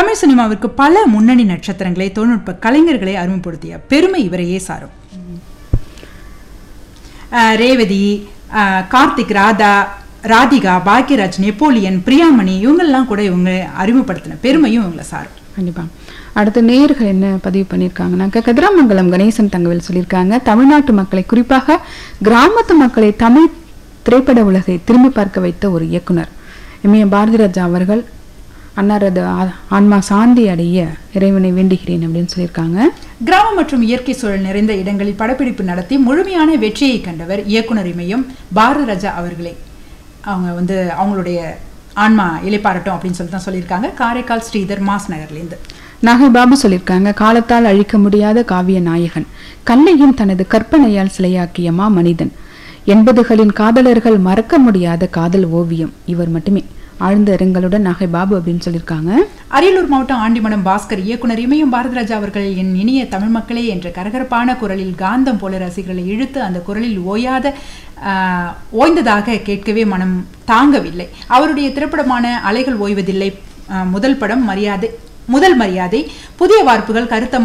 தமிழ் சினிமாவிற்கு பல முன்னணி நட்சத்திரங்களை தொழில்நுட்ப கலைஞர்களை அறிமுகப்படுத்திய பெருமை இவரையே சாரும் அஹ், ரேவதி அஹ், கார்த்திக் ராதா ராதிகா பாக்யராஜ் நெப்போலியன் பிரியாமணி இவங்கெல்லாம் கூட இவங்க அறிமுகப்படுத்தின பெருமையும் இவங்களை சாரும் கண்டிப்பா அடுத்து நேயர்கள் என்ன பதிவு பண்ணியிருக்காங்கன்னாக்க கதிராமங்கலம் கணேசன் தங்கவேல் சொல்லியிருக்காங்க தமிழ்நாட்டு மக்களை குறிப்பாக கிராமத்து மக்களை தமிழ் திரைப்பட உலகை திரும்பி பார்க்க வைத்த ஒரு இயக்குனர் எம்ஏ பாரதி ராஜா அவர்கள் அன்னாரது ஆ- ஆன்மா சாந்தி அடைய இறைவனை வேண்டுகிறேன் அப்படின்னு சொல்லியிருக்காங்க கிராமம் மற்றும் இயற்கை சூழல் நிறைந்த இடங்களில் படப்பிடிப்பு நடத்தி முழுமையான வெற்றியை கண்டவர் இயக்குனர் இமயம் பாரதி ராஜா அவர்களே அவங்க வந்து அவங்களுடைய ஆன்மா இலைப்பாரட்டும் அப்படின்னு சொல்லி தான் சொல்லியிருக்காங்க காரைக்கால் ஸ்ரீதர் மாஸ் நகர்லேருந்து நாகை பாபு சொல்லியிருக்காங்க காலத்தால் அழிக்க முடியாத காவிய நாயகன் கல்லையும் தனது கற்பனையால் சிலையாக்கிய மா மனிதன் எண்பதுகளின் காதலர்கள் மறக்க முடியாத காதல் ஓவியம் இவர் மட்டுமே ஆழ்ந்த இரங்கலுடன் நாகை பாபு அப்படின்னு சொல்லியிருக்காங்க அரியலூர் மாவட்டம் ஆண்டிமடம் பாஸ்கர் இயக்குனர் இமயம் பாரதிராஜா அவர்கள் என் இனிய தமிழ் மக்களே என்ற கரகரப்பான குரலில் காந்தம் போல ரசிகர்களை இழுத்து அந்த குரலில் ஓயாத ஆஹ், ஓய்ந்ததாக கேட்கவே மனம் தாங்கவில்லை அவருடைய திரைப்படமான அலைகள் ஓய்வதில்லை ஆஹ், முதல் படம் மரியாதை முதல் மரியாதை புதிய வார்ப்புகள் கருத்தம்